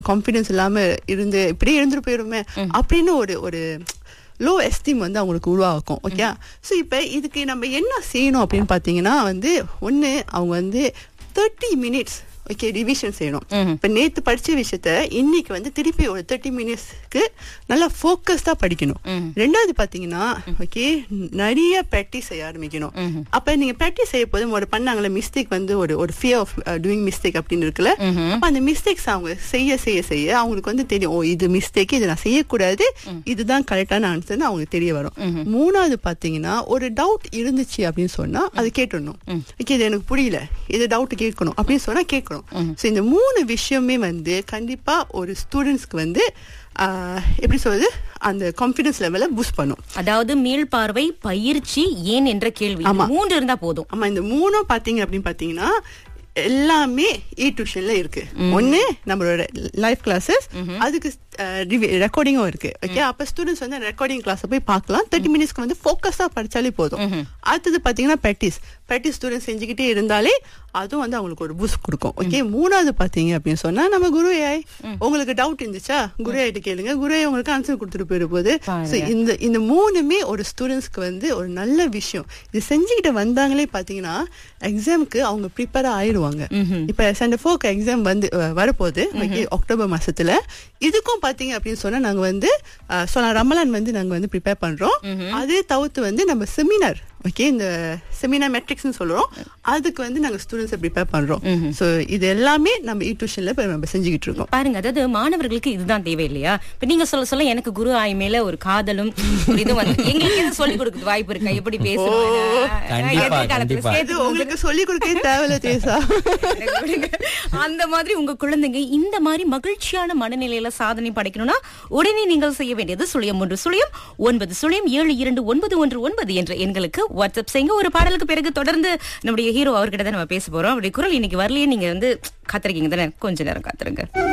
Confidence இல்லாம இருந்து இப்படியே இருந்துட்டு போயிருமே அப்படின்னு ஒரு ஒரு லோ எஸ்டீம் வந்து அவங்களுக்கு உருவாக்கும் ஓகே ஸோ இப்போ இதுக்கு நம்ம என்ன செய்யணும் அப்படின்னு பார்த்தீங்கன்னா வந்து ஒன்று அவங்க வந்து தேர்ட்டி மினிட்ஸ் ஓகே ரிவிஷன் செய்யணும் இப்போ நேத்து படிச்ச விஷயத்த இன்னைக்கு வந்து திருப்பி ஒரு தேர்ட்டி மினிட்ஸ்க்கு நல்லா ஃபோக்கஸ்டா படிக்கணும் ரெண்டாவது பாத்தீங்கன்னா ஓகே நிறைய ப்ராக்டிஸ் செய்ய ஆரம்பிக்கணும் அப்ப நீங்க ப்ராக்டிஸ் செய்ய போது ஒரு பண்ணாங்களே மிஸ்டேக் வந்து ஒரு ஒரு ஃபியர் ஆஃப் டூயிங் மிஸ்டேக் அப்படின்னு இருக்குல்ல அப்ப அந்த மிஸ்டேக்ஸ் அவங்க செய்ய செய்ய செய்ய அவங்களுக்கு வந்து தெரியும் ஓ இது மிஸ்டேக் இது நான் செய்யக்கூடாது இதுதான் கரெக்டான ஆன்சர்னு அவங்களுக்கு தெரிய வரும் மூணாவது பாத்தீங்கன்னா ஒரு டவுட் இருந்துச்சு அப்படின்னு சொன்னா அது கேட்டுடணும் ஓகே இது எனக்கு புரியல இது டவுட் கேட்கணும் அப்படின்னு சொன்னா கேட்கணும் ஸோ இந்த மூணு விஷயமே வந்து கண்டிப்பா ஒரு ஸ்டூடெண்ட்ஸ்க்கு வந்து ஆஹ், எப்படி சொல்றது அந்த கான்ஃபிடன்ஸ் லெவலை பூஸ்ட் பண்ணும் அதாவது மீள்பார்வை பயிற்சி ஏன் என்ற கேள்வி ஆமா. இது மூன்று இருந்தா போதும் ஆமா இந்த மூணும் பாத்தீங்க அப்படின்னு பாத்தீங்கன்னா எல்லாமே இ டியூஷன்ல இருக்கு ஒண்ணு நம்மளோட லைவ் கிளாஸஸ் அதுக்கு ரெக்கார்டிங்கும் இருக்கு ஓகே அப்ப ஸ்டூடெண்ட்ஸ் வந்து ரெக்கார்டிங் கிளாஸ் போய் பார்க்கலாம் தேர்ட்டி மினிட்ஸ்க்கு வந்து ஃபோக்கஸா படிச்சாலே போதும் அடுத்தது பாத்தீங்கன்னா ப்ராக்டிஸ் ப்ராக்டிஸ் ஸ்டூடெண்ட்ஸ் செஞ்சுக்கிட்டே இருந்தாலே அதுவும் வந்து அவங்களுக்கு ஒரு பூஸ்ட் கொடுக்கும் ஓகே மூணாவது பாத்தீங்க அப்படின்னு சொன்னா நம்ம குரு ஏஐ உங்களுக்கு டவுட் இருந்துச்சா குரு ஆயிட்டு கேளுங்க குரு AI உங்களுக்கு ஆன்சர் கொடுத்துட்டு போயிரு போது So, இந்த இந்த மூணுமே ஒரு ஸ்டூடெண்ட்ஸ்க்கு வந்து ஒரு நல்ல விஷயம் இது செஞ்சுக்கிட்டு வந்தாங்களே பாத்தீங்கன்னா எக்ஸாம்க்கு அவங்க ப்ரிப்பேர் ஆயிடுவாங்க இப்ப சண்டே ஃபோக் எக்ஸாம் வந்து அஹ், வரப்போகுது okay, அக்டோபர் மாசத்துல இதுக்கும் பாத்தீங்க அப்படின்னு சொன்னா நாங்க வந்து அஹ், சொன்ன ரமலான் வந்து நாங்க வந்து ப்ரிப்பேர் பண்றோம் அதே தவிர்த்து வந்து நம்ம செமினார் ஓகே இந்த செமினார் மெட்ரிக்ஸ்னு சொல்றோம் அதுக்கு வந்து நாங்க ஸ்டூடெண்ட்ஸை ப்ரிப்பேர் பண்றோம் சோ இது எல்லாமே நம்ம இ டியூஷன்ல இப்ப நம்ம செஞ்சுக்கிட்டு இருக்கோம் பாருங்க அதாவது மாணவர்களுக்கு இதுதான் தேவை இல்லையா இப்ப நீங்க சொல்ல சொல்ல எனக்கு குரு ஆய் மேல ஒரு காதலும் ஒரு இது வந்து எங்களுக்கு எதுவும் சொல்லிக் கொடுக்க வாய்ப்பு இருக்கா எப்படி பேசணும் கண்டிப்பா, எதிர்காலத்துல கண்டிப்பா. இது உங்களுக்கு சொல்லிக் கொடுக்கவே தேவையில்ல தேசா விடுங்க. அந்த மாதிரி உங்க குழந்தைங்க இந்த மாதிரி மகிழ்ச்சியான மனநிலையில சாதனை படைக்கணும்னா உடனே நீங்கள் செய்ய வேண்டியது சுழியம் ஒன்று சுழியம் ஒன்பது சுழியம் ஏழு இரண்டு ஒன்பது ஒன்று ஒன்பது என்ற எண்களுக்கு வாட்ஸ்அப் செய்யுங்க ஒரு பாடலுக்கு பிறகு தொடர்ந்து நம்முடைய ஹீரோ அவர்கிட்ட தான் நம்ம பேச போறோம் அவருடைய குரல் இன்னைக்கு வரலையே நீங்க வந்து காத்திருக்கீங்க தானே கொஞ்ச நேரம் காத்திருங்க